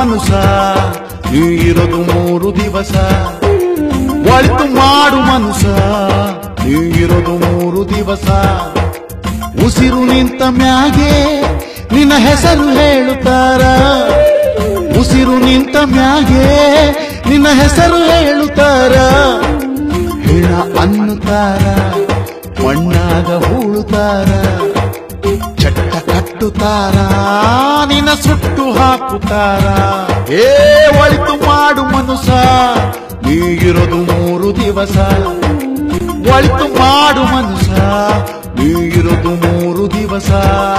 ಮನುಷ್ಯ ನೀ ಇರೋದು ಮೂರು ದಿವಸ ಒಳಿತು ಮಾಡು ಮನುಷ್ಯ ನೀ ಇರೋದು ಮೂರು ದಿವಸ ಉಸಿರು ನಿಂತ ಮ್ಯಾಗೆ ನಿನ್ನ ಹೆಸರು ಹೇಳುತ್ತಾರ ಉಸಿರು ನಿಂತ ಮ್ಯಾಗೆ ನಿನ್ನ ಹೆಸರು ಹೇಳುತ್ತಾರ ಹೆಣ ಅನ್ನುತ್ತಾರ ಮಣ್ಣಾಗ ಹೂಳುತ್ತಾರ ಚಟ್ಟ ಕಟ್ಟುತ್ತಾರ ನಿನ್ನ ಸುಟ್ಟು ಹಾಕುತ್ತಾರ ಏ ಒಳಿತು ಮಾಡು ಮನುಷ್ಯ ನೀಗಿರೋದು ಮೂರು ದಿವಸ ಒಳಿತು ಮಾಡು ಮನುಷ್ಯ ನೀಗಿರೋದು ಮೂರು ದಿವಸ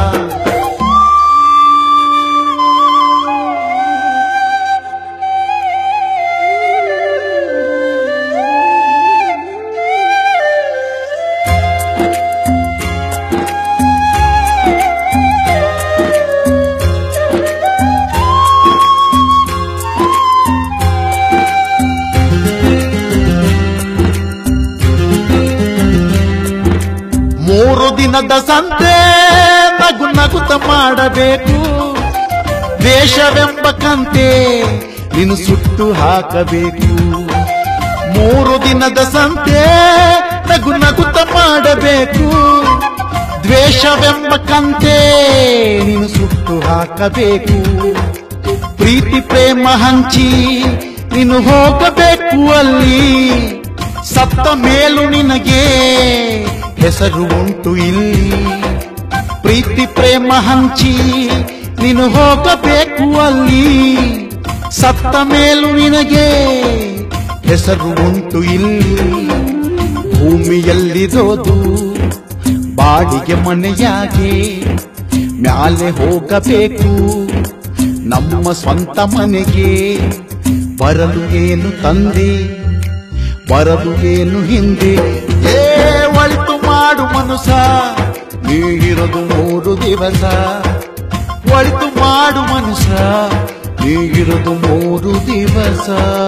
ಮೂರು ದಿನದ ಸಂತೆ ನಗು ನಗುತ್ತ ಮಾಡಬೇಕು ದೇಶವೆಂಬ ಕಂತೆ ನೀನು ಸುಟ್ಟು ಹಾಕಬೇಕು ಮೂರು ದಿನದ ಸಂತೆ ನಗು ನಗುತ್ತ ಮಾಡಬೇಕು ದ್ವೇಷವೆಂಬ ಕಂತೆ ನೀನು ಸುಟ್ಟು ಹಾಕಬೇಕು ಪ್ರೀತಿ ಪ್ರೇಮ ಹಂಚಿ ನೀನು ಹೋಗಬೇಕು ಅಲ್ಲಿ ಸತ್ತ ಮೇಲೂ ನಿನಗೆ ಹೆಸರು ಉಂಟು ಇಲ್ಲಿ ಪ್ರೀತಿ ಪ್ರೇಮ ಹಂಚಿ ನೀನು ಹೋಗಬೇಕು ಅಲ್ಲಿ ಸತ್ತ ಮೇಲೂ ನಿನಗೆ ಹೆಸರು ಉಂಟು ಇಲ್ಲಿ ಭೂಮಿಯಲ್ಲಿರೋದು ಬಾಡಿಗೆ ಮನೆಯಾಗೆ ಮ್ಯಾಲೆ ಹೋಗಬೇಕು ನಮ್ಮ ಸ್ವಂತ ಮನೆಗೆ ಬರಲು ಏನು ತಂದೆ ಬರಲು ಏನು ಹಿಂದೆ ಏ ಒಳಿತು ಮಾಡು ಮನುಷ್ಯ ನೀಗಿರೋದು ಮೂರು ದಿವಸ ಒಳಿತು ಮಾಡು ಮನುಷ್ಯ ನೀಗಿರೋದು ಮೂರು ದಿವಸ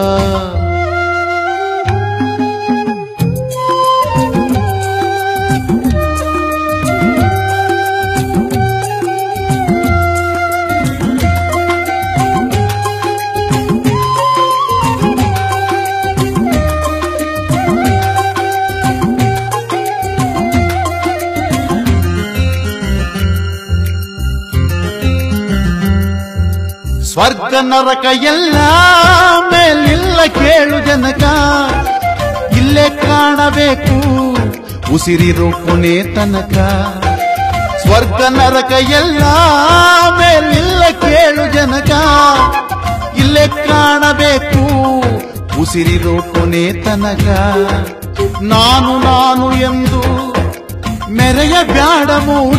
ಸ್ವರ್ಗ ನರಕ ಎಲ್ಲ ಮೇಲಿಲ್ಲ ಕೇಳು ಜನಕ ಇಲ್ಲೇ ಕಾಣಬೇಕು ಉಸಿರಿರೋ ಕೊನೆ ತನಕ ಸ್ವರ್ಗ ನರಕ ಎಲ್ಲ ಮೇಲಿಲ್ಲ ಕೇಳು ಜನಕ ಇಲ್ಲೇ ಕಾಣಬೇಕು ಉಸಿರಿರೋ ಕೊನೆ ತನಕ ನಾನು ನಾನು ಎಂದು ಮೆರೆಯ ಬ್ಯಾಡ ಮೂಡ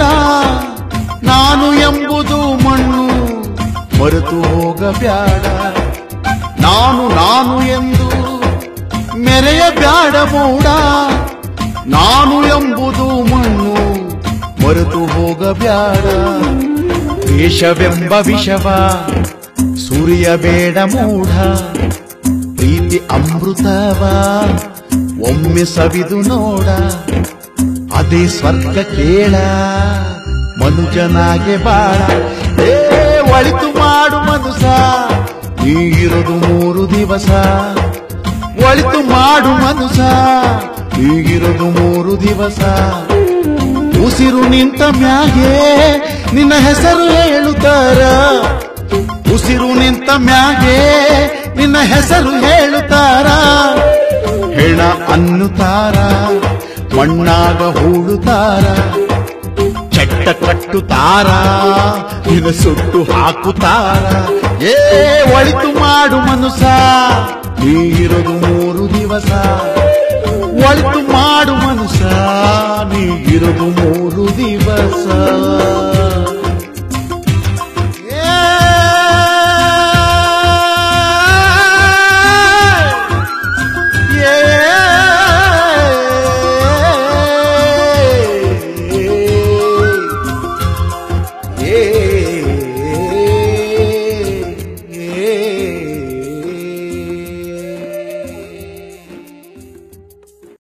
ನಾನು ಎಂಬುದು ಮಣ್ಣು ಮರೆತು ಹೋಗಬ್ಯಾಡ ನಾನು ನಾನು ಎಂದು ಮೆರೆಯ ಬ್ಯಾಡ ಮೂಡ ನಾನು ಎಂಬುದು ಮಣ್ಣು ಮರೆತು ಹೋಗಬ್ಯಾಡ ವೇಷವೆಂಬ ವಿಷವ ಸುರಿಯಬೇಡ ಮೂಢ ಪ್ರೀತಿ ಅಮೃತವ ಒಮ್ಮೆ ಸವಿದು ನೋಡ ಅದೇ ಸ್ವರ್ಗ ಕೇಳ ಮನುಜನಾಗೆ ಬಾಳ ಏ ಒಳಿತು ಮಾಡು ಮನುಷ್ಯ ನೀಗಿರೋದು ಮೂರು ದಿವಸ ಒಳಿತು ಮಾಡು ಮನುಷ್ಯ ನೀಗಿರೋದು ಮೂರು ದಿವಸ ಉಸಿರು ನಿಂತ ಮ್ಯಾಗೆ ನಿನ್ನ ಹೆಸರು ಹೇಳುತ್ತಾರ ಉಸಿರು ನಿಂತ ಮ್ಯಾಗೆ ನಿನ್ನ ಹೆಸರು ಹೇಳುತ್ತಾರ ಹೆಣ ಅನ್ನುತ್ತಾರ ಮಣ್ಣಾಗ ಹೂಳುತ್ತಾರ ಚಟ್ಟ ಕಟ್ಟುತ್ತಾರ ನಿನ್ನ ಸುಟ್ಟು ಹಾಕುತ್ತಾರ ಏ ಒಳಿತು ಮಾಡು ಮನುಷ್ಯ ನೀಗಿರೋದು ಮೂರು ದಿವಸ ಒಳಿತು ಮಾಡು ಮನುಷ್ಯ ನೀಗಿರೋದು ಮೂರು ದಿವಸ